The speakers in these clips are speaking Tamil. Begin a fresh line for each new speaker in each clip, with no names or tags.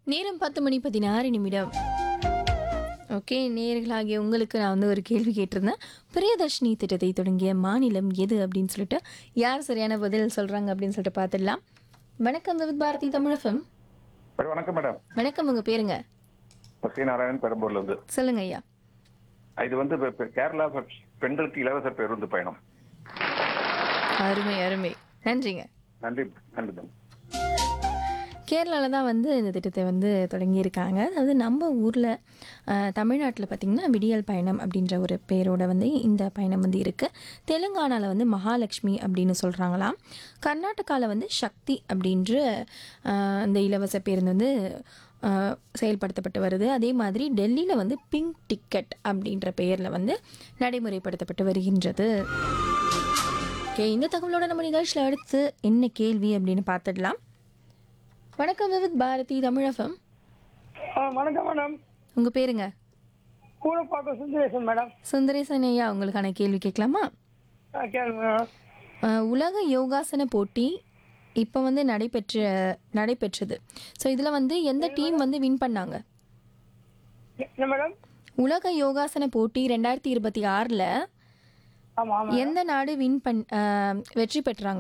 நேரம் பத்து மணி பதினாறு நிமிடம் ஓகே நேர்களாகிய உங்களுக்கு நான் வந்து ஒரு கேள்வி கேட்டிருந்தேன் பிரியதர்ஷினி திட்டத்தை தொடங்கிய மாநிலம் எது அப்படின்னு சொல்லிட்டு யார் சரியான பதில் சொல்கிறாங்க அப்படின்னு சொல்லிட்டு பார்த்துடலாம் வணக்கம் விவித் பாரதி தமிழகம்
மேடம் வணக்கம் மேடம்
வணக்கம் உங்கள் பேருங்க
சத்யநாராயணன் பெரம்பூர்ல இருந்து
சொல்லுங்க ஐயா
இது வந்து இப்ப- இப்ப கேரளா பெண்களுக்கு இலவச பேருந்து பயணம்
அருமை அருமை நன்றிங்க
நன்றி நன்றி மேடம்
கேரளாவில் தான் வந்து இந்த திட்டத்தை வந்து தொடங்கியிருக்காங்க அதாவது நம்ம ஊரில் தமிழ்நாட்டில் பார்த்திங்கன்னா விடியல் பயணம் அப்படின்ற ஒரு பேரோட வந்து இந்த பயணம் வந்து இருக்குது தெலுங்கானாவில் வந்து மகாலட்சுமி அப்படின்னு சொல்கிறாங்களாம் கர்நாடகாவில் வந்து சக்தி அப்படின்ற அஹ், இந்த இலவச பேருந்து வந்து அஹ், செயல்படுத்தப்பட்டு வருது அதே மாதிரி டெல்லியில் வந்து பிங்க் டிக்கெட் அப்படின்ற பெயரில் வந்து நடைமுறைப்படுத்தப்பட்டு வருகின்றது ஓகே இந்த தகவலோட நம்ம நிகழ்ச்சியில் அடுத்து என்ன கேள்வி அப்படின்னு பார்த்துடலாம் வணக்கம் விவித் பாரதி தமிழகம்
ஆ வணக்கம் மேடம்
உங்கள் பேருங்க
கூடப்பாக்கம் சுந்தரேசன் மேடம்
சுந்தரேசன் ஐயா உங்களுக்கான கேள்வி கேட்கலாமா
ஆ கேளுங்க மேடம்
அஹ், உலக யோகாசன போட்டி இப்போ வந்து நடைபெற்ற நடைபெற்றது ஸோ இதில் வந்து எந்த டீம் வந்து வின் பண்ணாங்க
என்ன மேடம்
உலக யோகாசன போட்டி ரெண்டாயிரத்தி இருபத்தி ஆறில்
ஆமாம் ஆமாம்
எந்த நாடு வின் பண் அஹ், வெற்றி பெற்றாங்க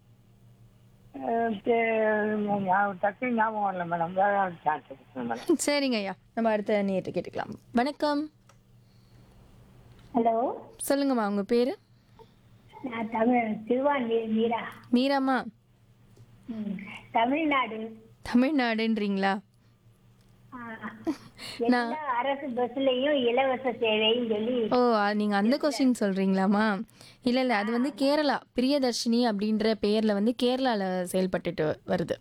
டக்குனு ஞாபகம் வரல மேடம் வேற சான்ஸ் கொடுங்க மேடம்
சரிங்க ஐயா நம்ம அடுத்த நேற்று கேட்டுக்கலாம் வணக்கம்
ஹலோ
சொல்லுங்கம்மா உங்கள் பேர்
நான் தமிழ் திருவாண்டி மீரா
மீராம்மா
ம், தமிழ்நாடு
தமிழ்நாடுன்றீங்களா
ஆ, எல்லா அரசு பஸ்லயும் இலவச சேவைன்னு சொல்லி
ஓ நீங்கள் அந்த கொஸ்டின் சொல்கிறீங்களாம்மா இல்லை இல்லை அது வந்து கேரளா பிரியதர்ஷினி அப்படின்ற பெயரில் வந்து கேரளாவில் செயல்பட்டுட்டு வருது